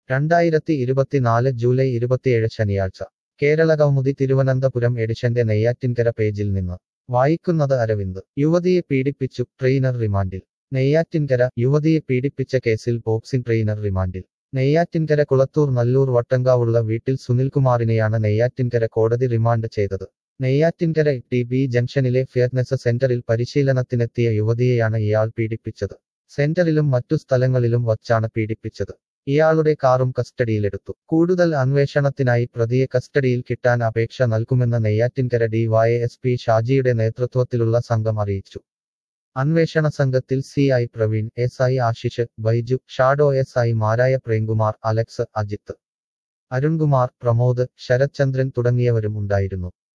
രണ്ടായിരത്തി ഇരുപത്തിനാല് ജൂലൈ ഇരുപത്തിയേഴ് ശനിയാഴ്ച കേരള കൗമുദി തിരുവനന്തപുരം എഡിഷന്റെ നെയ്യാറ്റിൻകര പേജിൽ നിന്ന് വായിക്കുന്നത് അരവിന്ദ് യുവതിയെ പീഡിപ്പിച്ചു ട്രെയിനർ റിമാൻഡിൽ നെയ്യാറ്റിൻകര യുവതിയെ പീഡിപ്പിച്ച കേസിൽ ബോക്സിംഗ് ട്രെയിനർ റിമാൻഡിൽ നെയ്യാറ്റിൻകര കുളത്തൂർ നല്ലൂർ വട്ടങ്കാവുള്ള വീട്ടിൽ സുനിൽകുമാറിനെയാണ് നെയ്യാറ്റിൻകര കോടതി റിമാൻഡ് ചെയ്തത് നെയ്യാറ്റിൻകര ടി ബി ജംഗ്ഷനിലെ ഫിയറ്റ്നസ് സെന്ററിൽ പരിശീലനത്തിനെത്തിയ യുവതിയെയാണ് ഇയാൾ പീഡിപ്പിച്ചത് സെന്ററിലും മറ്റു സ്ഥലങ്ങളിലും വച്ചാണ് പീഡിപ്പിച്ചത് ഇയാളുടെ കാറും കസ്റ്റഡിയിലെടുത്തു കൂടുതൽ അന്വേഷണത്തിനായി പ്രതിയെ കസ്റ്റഡിയിൽ കിട്ടാൻ അപേക്ഷ നൽകുമെന്ന് Neyyattinkara D Y S P ഷാജിയുടെ നേതൃത്വത്തിലുള്ള സംഘം അറിയിച്ചു അന്വേഷണ സംഘത്തിൽ C I Praveen S I Ashish Baiju shadow S I മാരായ പ്രേംകുമാർ അലക്സ് അജിത്ത് അരുൺകുമാർ പ്രമോദ് ശരത്ചന്ദ്രൻ തുടങ്ങിയവരും ഉണ്ടായിരുന്നു